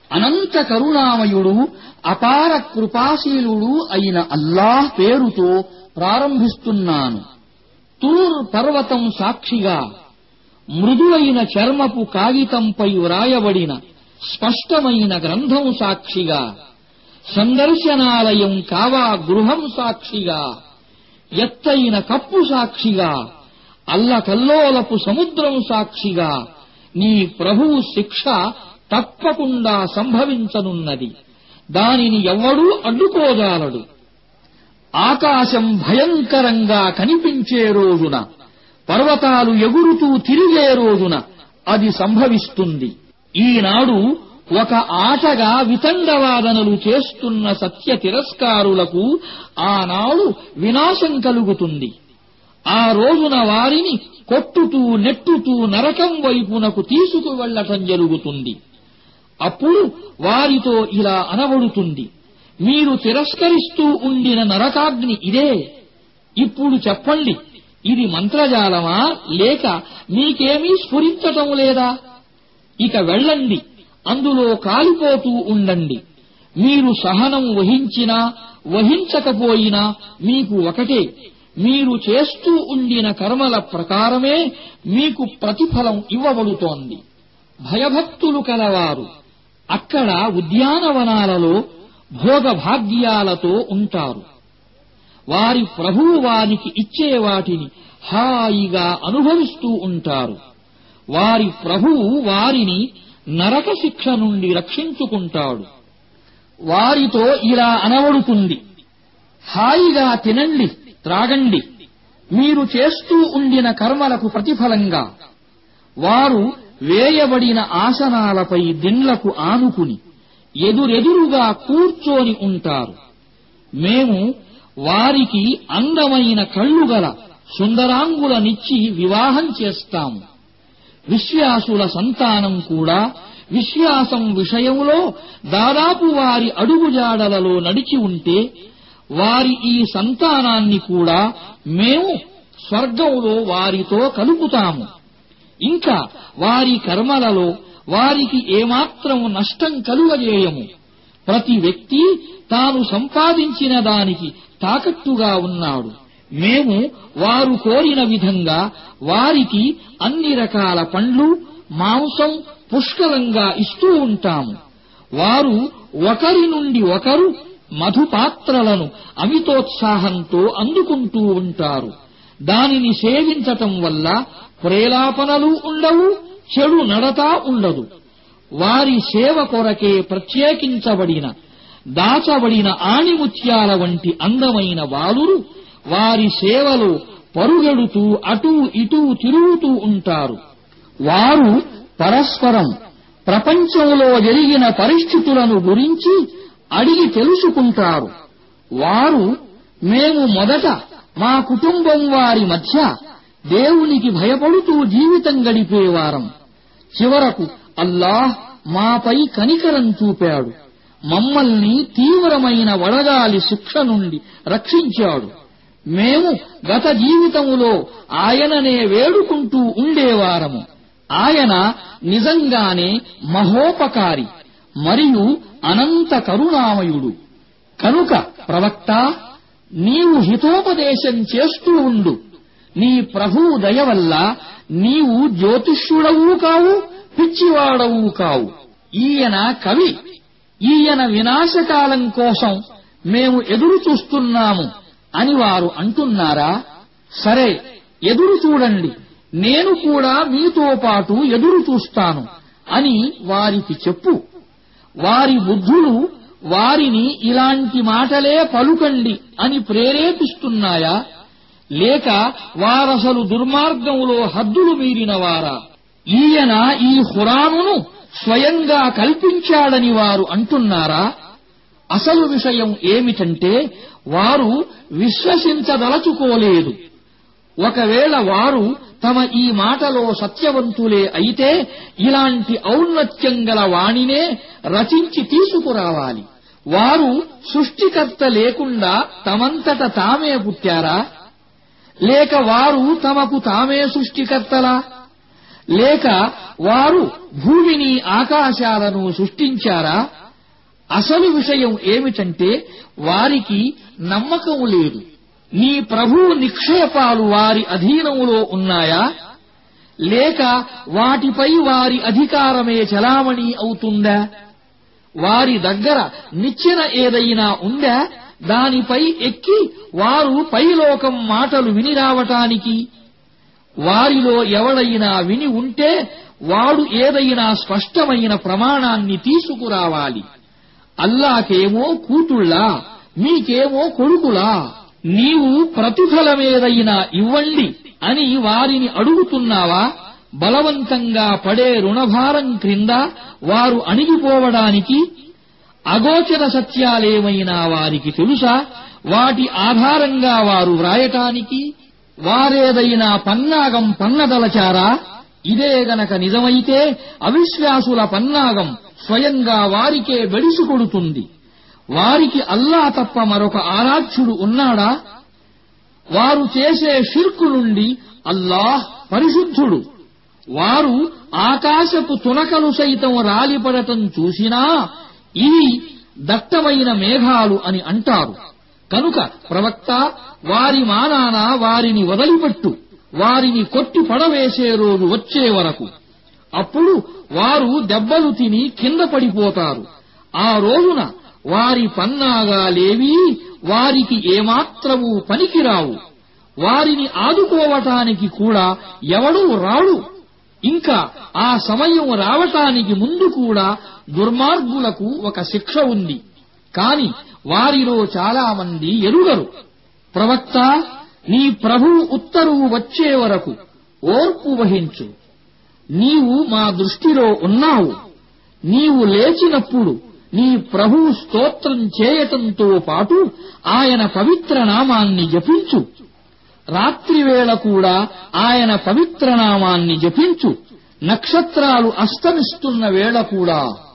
అనంత కరుణామయుడు అపార కృపాశీలుడు అయిన అల్లాహ్ పేరుతో ప్రారంభిస్తున్నాను తూర్ పర్వతం సాక్షిగా మృదువైన చర్మపు కాగితంపై వ్రాయబడిన స్పష్టమైన గ్రంథం సాక్షిగా సందర్శనాలయం కావా గృహం సాక్షిగా ఎత్తైన కప్పు సాక్షిగా అల్లకల్లోలపు సముద్రం సాక్షిగా నీ ప్రభువు శిక్ష తప్పకుండా సంభవించనున్నది దానిని ఎవ్వడూ అడ్డుకోజాలడు ఆకాశం భయంకరంగా కనిపించే రోజున పర్వతాలు ఎగురుతూ తిరిగే రోజున అది సంభవిస్తుంది ఈనాడు ఒక ఆటగా వితండవాదనలు చేస్తున్న సత్య తిరస్కారులకు ఆనాడు వినాశం కలుగుతుంది ఆ రోజున వారిని కొట్టుతూ నెట్టుతూ నరకం వైపునకు తీసుకువెళ్లటం జరుగుతుంది అప్పుడు వారితో ఇలా అనబడుతుంది మీరు తిరస్కరిస్తూ ఉండిన నరకాగ్ని ఇదే ఇప్పుడు చెప్పండి ఇది మంత్రజాలమా లేక మీకేమీ స్ఫురించటం లేదా ఇక వెళ్ళండి అందులో కాలిపోతూ ఉండండి మీరు సహనం వహించినా వహించకపోయినా మీకు ఒకటే మీరు చేస్తూ ఉండిన కర్మల ప్రకారమే మీకు ప్రతిఫలం ఇవ్వబడుతోంది భయభక్తులు కలవారు అక్కడ ఉద్యానవనాలలో భోగభాగ్యాలతో ఉంటారు వారి ప్రభువు వారికి ఇచ్చే వాటిని హాయిగా అనుభవిస్తూ ఉంటారు వారి ప్రభువు వారిని నరక శిక్ష నుండి రక్షించుకుంటాడు వారితో ఇలా అనబడుతుంది హాయిగా తినండి త్రాగండి మీరు చేస్తూ ఉండిన కర్మలకు ప్రతిఫలంగా వారు వేయబడిన ఆసనాలపై దిండ్లకు ఆనుకుని ఎదురెదురుగా కూర్చొని ఉంటారు మేము వారికి అందమైన కళ్ళు గల సుందరాంగులనిచ్చి వివాహం చేస్తాము విశ్వాసుల సంతానం కూడా విశ్వాసం విషయంలో దాదాపు వారి అడుగుజాడలలో నడిచి ఉంటే వారి ఈ సంతానాన్ని కూడా మేము స్వర్గంలో వారితో కలుపుతాము ఇంకా వారి కర్మలలో వారికి ఏమాత్రం నష్టం కలుగజేయము ప్రతి వ్యక్తి తాను సంపాదించిన దానికి తాకట్టుగా ఉన్నాడు మేము వారు కోరిన విధంగా వారికి అన్ని రకాల పండ్లు మాంసం పుష్కలంగా ఇస్తూ ఉంటాము వారు ఒకరి నుండి ఒకరు మధుపాత్రలను అమితోత్సాహంతో అందుకుంటూ ఉంటారు దానిని సేవించటం వల్ల ప్రేలాపనలు ఉండవు చెడు నడత ఉండదు వారి సేవ కొరకే ప్రత్యేకించబడిన దాచబడిన ఆణిముత్యాల వంటి అందమైన బాలురు వారి సేవలో పరుగెడుతూ అటూ ఇటూ తిరుగుతూ ఉంటారు వారు పరస్పరం ప్రపంచంలో జరిగిన పరిస్థితులను గురించి అడిగి తెలుసుకుంటారు వారు మేము మొదట మా కుటుంబం వారి మధ్య దేవునికి భయపడుతూ జీవితం గడిపేవారం చివరకు అల్లాహ్ మాపై కనికరం చూపాడు మమ్మల్ని తీవ్రమైన వడగాలి శిక్ష నుండి రక్షించాడు మేము గత జీవితములో ఆయననే వేడుకుంటూ ఉండేవారము ఆయన నిజంగానే మహోపకారి మరియు అనంత కరుణామయుడు కనుక ప్రవక్త నీవు హితోపదేశం చేస్తూ ఉండు నీ ప్రభువు దయ వల్ల నీవు జ్యోతిష్యుడవు కావు పిచ్చివాడవు కావు ఈయన కవి ఈయన వినాశకాలం కోసం మేము ఎదురు చూస్తున్నాము అని వారు అంటున్నారా సరే ఎదురు చూడండి నేను కూడా మీతో పాటు ఎదురు చూస్తాను అని వారికి చెప్పు వారి బుద్ధులు వారిని ఇలాంటి మాటలే పలుకండి అని ప్రేరేపిస్తున్నాయా లేక వారసలు దుర్మార్గంలో హద్దులు మీరినవారా ఈయన ఈ హురానును స్వయంగా కల్పించాడని వారు అంటున్నారా అసలు విషయం ఏమిటంటే వారు విశ్వసించదలచుకోలేదు ఒకవేళ వారు తమ ఈ మాటలో సత్యవంతులే అయితే ఇలాంటి ఔన్నత్యం గల వాణినే రచించి తీసుకురావాలి వారు సృష్టికర్త లేకుండా తమంతట తామే పుట్టారా లేక వారు తమకు తామే సృష్టికర్తలా లేక వారు భూమిని ఆకాశాలను సృష్టించారా అసలు విషయం ఏమిటంటే వారికి నమ్మకం లేదు నీ ప్రభువు నిక్షేపాలు వారి అధీనములో ఉన్నాయా లేక వాటిపై వారి అధికారమే చలామణి అవుతుందా వారి దగ్గర నిచ్చెన ఏదైనా ఉందా దానిపై ఎక్కి వారు పైలోకం మాటలు విని రావటానికి వారిలో ఎవడైనా విని ఉంటే వాడు ఏదైనా స్పష్టమైన ప్రమాణాన్ని తీసుకురావాలి అల్లాకేమో కూతుళ్ళా మీకేమో కొడుకులా నీవు ప్రతిఫలమేదైనా ఇవ్వండి అని వారిని అడుగుతున్నావా బలవంతంగా పడే రుణభారం క్రింద వారు అణిగిపోవడానికి అగోచర సత్యాలేమైనా వారికి తెలుసా వాటి ఆధారంగా వారు వ్రాయటానికి వారేదైనా పన్నాగం పన్నదలచారా ఇదే గనక నిజమైతే అవిశ్వాసుల పన్నాగం స్వయంగా వారికే బెడిసికొడుతుంది వారికి అల్లా తప్ప మరొక ఆరాధ్యుడు ఉన్నాడా వారు చేసే షిర్కు నుండి అల్లాహ్ పరిశుద్ధుడు వారు ఆకాశపు తునకలు సైతం రాలిపడటం చూసినా ఇవి దట్టమైన మేఘాలు అని అంటారు కనుక ప్రవక్త వారి మానాన వారిని వదిలిపెట్టు వారిని కొట్టి పడవేసే రోజు వచ్చే వరకు అప్పుడు వారు దెబ్బలు తిని కింద పడిపోతారు ఆ రోజున వారి పన్నాగాలేవీ వారికి ఏమాత్రమూ పనికిరావు వారిని ఆదుకోవటానికి కూడా ఎవడూ రాడు ఇంకా ఆ సమయం రావటానికి ముందు కూడా దుర్మార్గులకు ఒక శిక్ష ఉంది కాని వారిలో చాలా మంది ఎరుగరు ప్రవక్త నీ ప్రభువు ఉత్తరువు వచ్చే వరకు ఓర్పు వహించు నీవు మా దృష్టిలో ఉన్నావు నీవు లేచినప్పుడు నీ ప్రభువు స్తోత్రం చేయటంతో పాటు ఆయన పవిత్ర నామాన్ని జపించు రాత్రివేళ కూడా ఆయన పవిత్ర నామాన్ని జపించు నక్షత్రాలు అస్తమిస్తున్న వేళ కూడా